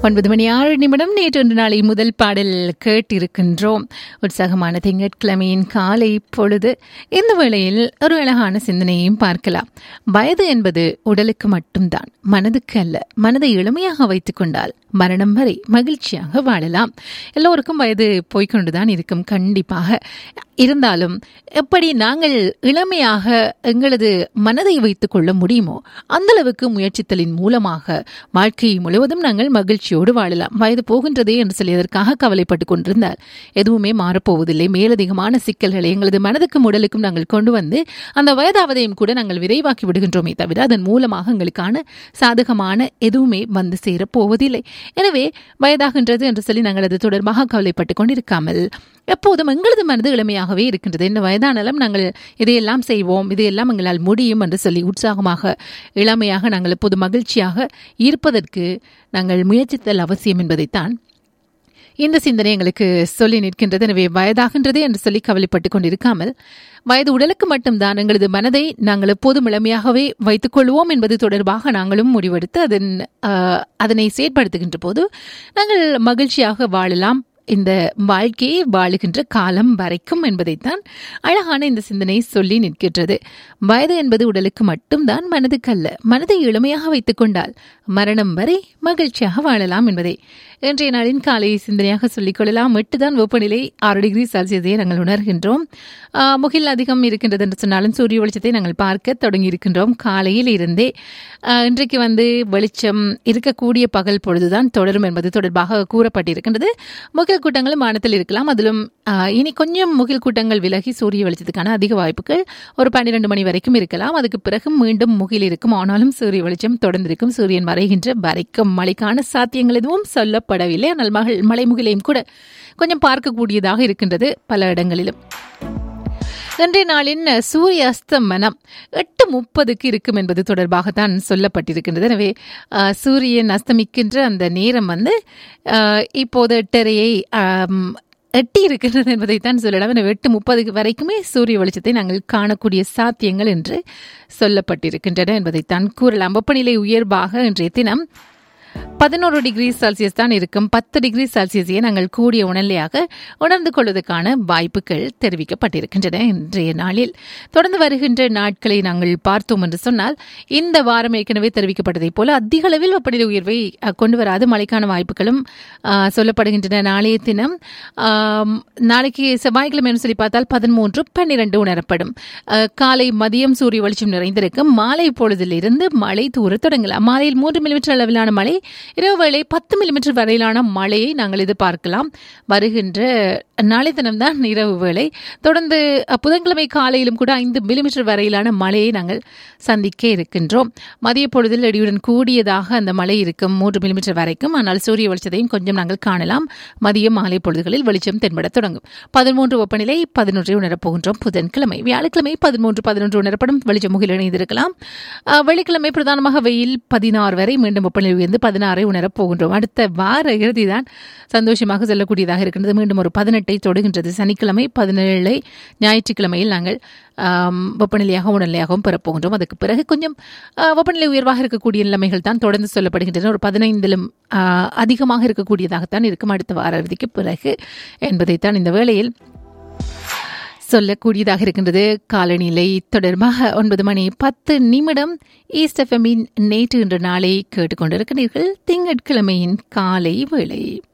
ஒன்பது மணி ஆறு நிமிடம் நேற்றொன்று நாளை முதல் பாடல் கேட்டிருக்கின்றோம் உற்சாகமான திங்கட்கிழமையின் காலை பொழுது இந்த வேளையில் ஒரு அழகான சிந்தனையையும் பார்க்கலாம் வயது என்பது உடலுக்கு மட்டும்தான் மனதுக்கு அல்ல மனதை எளிமையாக வைத்துக் கொண்டால் மரணம் வரை மகிழ்ச்சியாக வாழலாம் எல்லோருக்கும் வயது போய்கொண்டுதான் இருக்கும் கண்டிப்பாக இருந்தாலும் எப்படி நாங்கள் இளமையாக எங்களது மனதை வைத்துக் கொள்ள முடியுமோ அந்த அளவுக்கு முயற்சித்தலின் மூலமாக வாழ்க்கை முழுவதும் நாங்கள் மகிழ்ச்சியோடு வாழலாம் வயது போகின்றதே என்று சொல்லி அதற்காக கவலைப்பட்டு கொண்டிருந்தால் எதுவுமே மாறப்போவதில்லை மேலதிகமான சிக்கல்களை எங்களது மனதுக்கும் உடலுக்கும் நாங்கள் கொண்டு வந்து அந்த வயதாவதையும் கூட நாங்கள் விரைவாக்கி விடுகின்றோமே தவிர அதன் மூலமாக எங்களுக்கான சாதகமான எதுவுமே வந்து சேரப் போவதில்லை எனவே வயதாகின்றது என்று சொல்லி நாங்கள் அது தொடர்பாக கவலைப்பட்டு கொண்டிருக்காமல் எப்போதும் எங்களது மனது இளமையாகவே இருக்கின்றது என்ன வயதானாலும் நாங்கள் இதையெல்லாம் செய்வோம் இதையெல்லாம் எங்களால் முடியும் என்று சொல்லி உற்சாகமாக இளமையாக நாங்கள் எப்போது மகிழ்ச்சியாக இருப்பதற்கு நாங்கள் முயற்சித்தல் அவசியம் என்பதைத்தான் இந்த சிந்தனை எங்களுக்கு சொல்லி நிற்கின்றது எனவே வயதாகின்றது என்று சொல்லி கவலைப்பட்டு கொண்டிருக்காமல் வயது உடலுக்கு மட்டும்தான் எங்களது மனதை நாங்கள் எப்போதும் இளமையாகவே வைத்துக் கொள்வோம் என்பது தொடர்பாக நாங்களும் முடிவெடுத்து அதன் அதனை செயற்படுத்துகின்ற போது நாங்கள் மகிழ்ச்சியாக வாழலாம் இந்த வாழ்க்கையை வாழுகின்ற காலம் வரைக்கும் என்பதைத்தான் அழகான இந்த சிந்தனை சொல்லி நிற்கின்றது வயது என்பது உடலுக்கு மட்டும்தான் மனதுக்கு அல்ல மனதை எளிமையாக வைத்துக் கொண்டால் மரணம் வரை மகிழ்ச்சியாக வாழலாம் என்பதை இன்றைய நாளின் காலை சிந்தனையாக சொல்லிக் கொள்ளலாம் எட்டு தான் வெப்பநிலை ஆறு டிகிரி செல்சியஸை நாங்கள் உணர்கின்றோம் முகில் அதிகம் இருக்கின்றது என்று சொன்னாலும் சூரிய வெளிச்சத்தை நாங்கள் பார்க்க தொடங்கி இருக்கின்றோம் காலையில் இருந்தே இன்றைக்கு வந்து வெளிச்சம் இருக்கக்கூடிய பகல் பொழுதுதான் தொடரும் என்பது தொடர்பாக கூறப்பட்டிருக்கின்றது முகில் கூட்டங்களும் வானத்தில் இருக்கலாம் அதிலும் இனி கொஞ்சம் முகில் கூட்டங்கள் விலகி சூரிய வெளிச்சத்துக்கான அதிக வாய்ப்புகள் ஒரு பன்னிரண்டு மணி வரைக்கும் இருக்கலாம் அதுக்கு பிறகு மீண்டும் முகில் இருக்கும் ஆனாலும் சூரிய வெளிச்சம் தொடர்ந்திருக்கும் சூரியன் மறைகின்ற வரைக்கும் மழைக்கான சாத்தியங்கள் எதுவும் சொல்லப்படவில்லை ஆனால் மகள் மலை முகிலையும் கூட கொஞ்சம் பார்க்கக்கூடியதாக இருக்கின்றது பல இடங்களிலும் இன்றைய நாளின் சூரிய அஸ்தமனம் எட்டு முப்பதுக்கு இருக்கும் என்பது தொடர்பாகத்தான் சொல்லப்பட்டிருக்கின்றது எனவே சூரியன் அஸ்தமிக்கின்ற அந்த நேரம் வந்து இப்போது எட்டரையை எட்டி இருக்கின்றது என்பதைத்தான் சொல்லலாம் எனவே எட்டு முப்பதுக்கு வரைக்குமே சூரிய வெளிச்சத்தை நாங்கள் காணக்கூடிய சாத்தியங்கள் என்று சொல்லப்பட்டிருக்கின்றன என்பதைத்தான் கூறலாம் வெப்பநிலை உயர்வாக இன்றைய தினம் பதினோரு டிகிரி செல்சியஸ் தான் இருக்கும் பத்து டிகிரி செல்சியஸையே நாங்கள் கூடிய உணர்நிலையாக உணர்ந்து கொள்வதற்கான வாய்ப்புகள் தெரிவிக்கப்பட்டிருக்கின்றன இன்றைய நாளில் தொடர்ந்து வருகின்ற நாட்களை நாங்கள் பார்த்தோம் என்று சொன்னால் இந்த வாரம் ஏற்கனவே தெரிவிக்கப்பட்டதைப் போல அதிக அளவில் வெப்பநிலை உயர்வை கொண்டு வராது மழைக்கான வாய்ப்புகளும் சொல்லப்படுகின்றன நாளைய தினம் நாளைக்கு செவ்வாய்க்கிழமை சொல்லி பார்த்தால் பதிமூன்று பன்னிரண்டு உணரப்படும் காலை மதியம் சூரிய வெளிச்சம் நிறைந்திருக்கும் மாலை பொழுதிலிருந்து மழை தூர தொடங்கலாம் மாலையில் மூன்று மில்லிமீட்டர் அளவிலான மழை இரவு வேளை பத்து மில்லிமீட்டர் வரையிலான மழையை நாங்கள் எதிர்பார்க்கலாம் வருகின்ற நாளை தினம்தான் இரவு வேளை தொடர்ந்து புதன்கிழமை காலையிலும் கூட ஐந்து மில்லிமீட்டர் வரையிலான மழையை நாங்கள் சந்திக்க இருக்கின்றோம் மதிய பொழுதில் இடியுடன் கூடியதாக அந்த மழை இருக்கும் மூன்று மில்லிமீட்டர் வரைக்கும் ஆனால் சூரிய வெளிச்சத்தையும் கொஞ்சம் நாங்கள் காணலாம் மதியம் மாலை பொழுதுகளில் வெளிச்சம் தென்பட தொடங்கும் பதிமூன்று வெப்பநிலை பதினொன்றை உணரப்போகின்றோம் புதன்கிழமை வியாழக்கிழமை பதிமூன்று பதினொன்று உணரப்படும் வெளிச்சம் முகில் இணைந்திருக்கலாம் வெள்ளிக்கிழமை பிரதானமாக வெயில் பதினாறு வரை மீண்டும் வெப்பநிலை உயர்ந்து பதினாறை உணரப் போகின்றோம் அடுத்த வார இறுதி தான் சந்தோஷமாக சொல்லக்கூடியதாக இருக்கின்றது மீண்டும் ஒரு பதினெட்டை தொடுகின்றது சனிக்கிழமை பதினேழை ஞாயிற்றுக்கிழமையில் நாங்கள் வெப்பநிலையாக உணர்நிலையாகவும் பெறப்போகின்றோம் அதுக்கு பிறகு கொஞ்சம் வெப்பநிலை உயர்வாக இருக்கக்கூடிய நிலைமைகள் தான் தொடர்ந்து சொல்லப்படுகின்றன ஒரு பதினைந்திலும் அதிகமாக இருக்கக்கூடியதாகத்தான் இருக்கும் அடுத்த வார இறுதிக்கு பிறகு என்பதைத்தான் இந்த வேளையில் சொல்லக்கூடியதாக இருக்கின்றது காலநிலை தொடர்பாக ஒன்பது மணி பத்து நிமிடம் ஈஸ்ட் எஃப்எம்மின் நேற்று இன்று நாளை கேட்டுக்கொண்டிருக்கிறீர்கள் திங்கட்கிழமையின் காலை வேளை